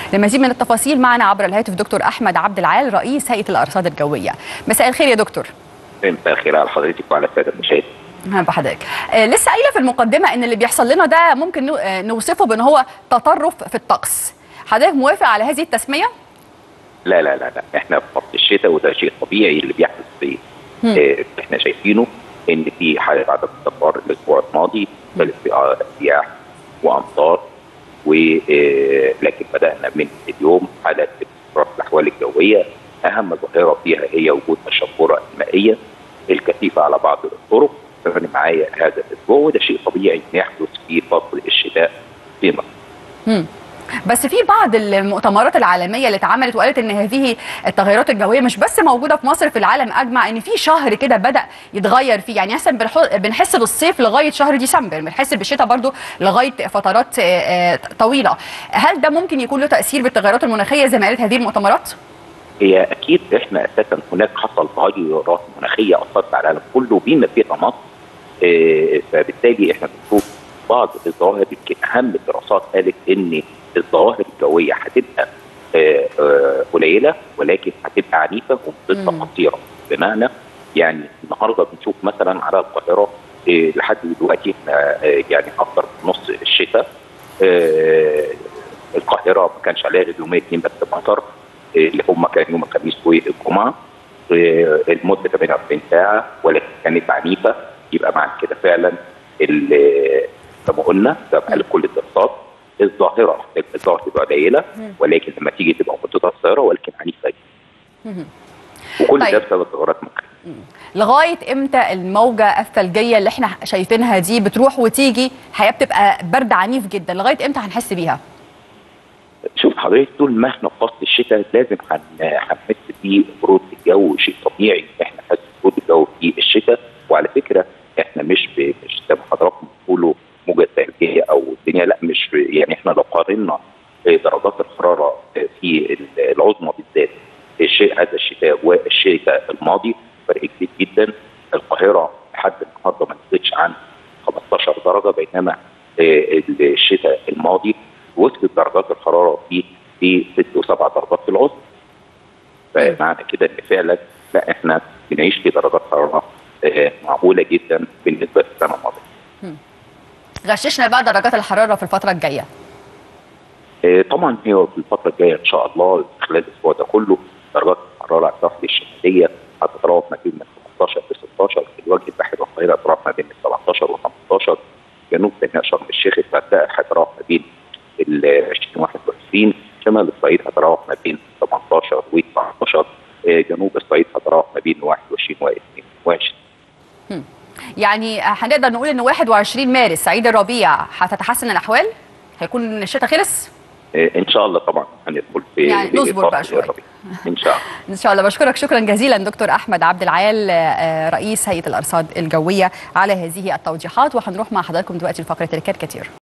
لمزيد من التفاصيل معنا عبر الهاتف دكتور احمد عبد العال رئيس هيئه الارصاد الجويه مساء الخير يا دكتور مساء الخير على حضرتك وعلى الساده المشاهدين اهلا بحضرتك آه لسه قايله في المقدمه ان اللي بيحصل لنا ده ممكن نو- آه، نوصفه بان هو تطرف في الطقس حضرتك موافق على هذه التسميه لا لا لا لا احنا في فصل الشتاء وده شيء طبيعي اللي بيحدث في آه احنا شايفينه ان في حاله عدم استقرار الاسبوع الماضي ثالث رياح وامطار ولكن بدانا من اليوم حاله استقرار في الاحوال الجويه اهم ظاهره فيها هي وجود الشبوره المائيه الكثيفه على بعض الطرق فانا معايا هذا الاسبوع وده شيء طبيعي يحدث في فصل الشتاء في مصر مم. بس في بعض المؤتمرات العالميه اللي اتعملت وقالت ان هذه التغيرات الجويه مش بس موجوده في مصر في العالم اجمع ان في شهر كده بدا يتغير فيه يعني مثلا بنح- بنحس بالصيف لغايه شهر ديسمبر بنحس بالشتاء برضو لغايه فترات آه، آه، طويله هل ده ممكن يكون له تاثير بالتغيرات المناخيه زي ما قالت هذه المؤتمرات هي اكيد احنا اساسا هناك حصل تغيرات مناخيه اثرت على العالم كله بما فيها مصر آه، فبالتالي احنا بنشوف بعض الظواهر يمكن اهم الدراسات قالت ان الظواهر الجويه هتبقى آه، آه، قليله ولكن هتبقى عنيفه ومدتها مم. قصيره بمعنى يعني النهارده بنشوف مثلا على القاهره آه، لحد دلوقتي احنا آه، يعني اكثر من نص الشتاء آه، القاهره ما كانش عليها غير يومين اثنين بس مطر آه، اللي هم كان يوم الخميس والجمعه آه، المده 48 ساعه ولكن كانت عنيفه يبقى معنى كده فعلا ال- زي ما قلنا ده بقى لكل الدراسات الظاهره الظاهره تبقى قليله ولكن لما تيجي تبقى مدتها قصيره ولكن عنيفه مهم. وكل طيب. ده بسبب تغيرات مناخيه لغايه امتى الموجه الثلجيه اللي احنا شايفينها دي بتروح وتيجي الحقيقه بتبقى برد عنيف جدا لغايه امتى هنحس بيها شوف حضرتك طول ما احنا في فصل الشتاء لازم هن- هنحس ببرود الجو شيء طبيعي احنا حاسس ببرود الجو في الشتاء وعلى فكره احنا مش ب- مش زي ما حضراتكم بتقولوا موجه ثلجيه او الدنيا لا مش ب- يعني احنا لو قارنا درجات الحراره في العظمى بالذات الشيء هذا الشتاء والشتاء الماضي فرق كبير جدا القاهره لحد النهارده ما نزلتش عن 15 درجه بينما آه، الشتاء الماضي وصلت درجات الحراره فيه في 6 و7 درجات في العظمى فمعنى كده ان فعلا لا احنا بنعيش في درجات حراره آه، معقوله جدا بالنسبه للسنه الماضيه. غششنا بقى درجات الحراره في الفتره الجايه آه، طبعا هي في الفتره الجايه ان شاء الله خلال الاسبوع ده كله درجات الحراره على الساحل الشماليه هتتراوح ما بين من 15 ل 16 في الوجه البحري والقاهره هتتراوح ما بين 17 و 15 جنوب سيناء شرم الشيخ الغردقه هتتراوح ما بين ال 20 و 21 شمال الصعيد هتتراوح ما بين 18 و 19 آه، جنوب الصعيد هتتراوح ما بين 21 و 22 يعني هنقدر نقول ان 21 مارس عيد الربيع هتتحسن الاحوال هيكون الشتاء خلص آه، ان شاء الله طبعا هندخل في يعني في نصبر بقى فصل شوية. الربيع. ان شاء الله ان شاء الله بشكرك شكرا جزيلا دكتور احمد عبد العال آه، رئيس هيئه الارصاد الجويه على هذه التوضيحات وهنروح مع حضراتكم دلوقتي لفقره الكاريكاتير